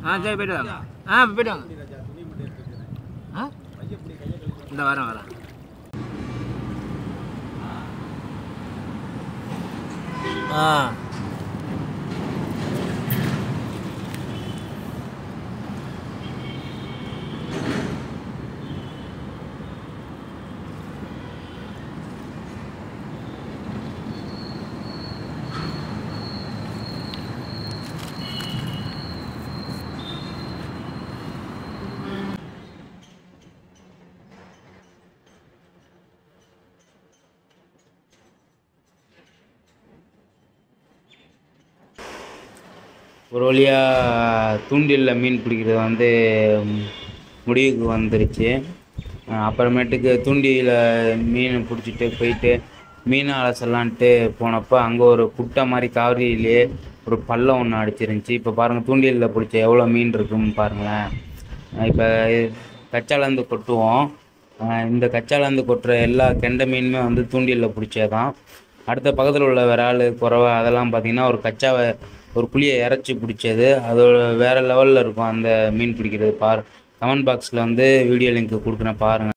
ஆ சரி போயிட்டு வாங்க ஆ போயிட்டு வாங்க ஆ இந்த வரேன் வரேன் ஆ ஒரு வழியாக தூண்டிலில் மீன் பிடிக்கிறது வந்து ம், முடிவுக்கு வந்துருச்சு அஹ் அப்புறமேட்டுக்கு தூண்டியில் மீன் பிடிச்சிட்டு போயிட்டு மீன் அலசலான்ட்டு போனப்போ அங்கே ஒரு குட்டை மாதிரி காவிரியிலே ஒரு பள்ளம் ஒன்று அடிச்சிருந்துச்சி இப்போ பாருங்கள் தூண்டிலில் பிடிச்ச எவ்வளோ மீன் இருக்குன்னு பாருங்களேன் இப்போ கச்சாலேருந்து கொட்டுவோம் அஹ் இந்த கச்சாலேருந்து கொட்டுற எல்லா கெண்டை மீனுமே வந்து தூண்டிலில் பிடிச்சதான் அடுத்த பக்கத்தில் உள்ள விரால் குறவை அதெல்லாம் பார்த்தீங்கன்னா ஒரு கச்சாவை ஒரு புளியை இறச்சி பிடிச்சது அதோட வேறு லெவலில் இருக்கும் அந்த மீன் பிடிக்கிறது பார் கமெண்ட் பாக்ஸில் வந்து வீடியோ லிங்க் கொடுக்குறேன் பாருங்கள்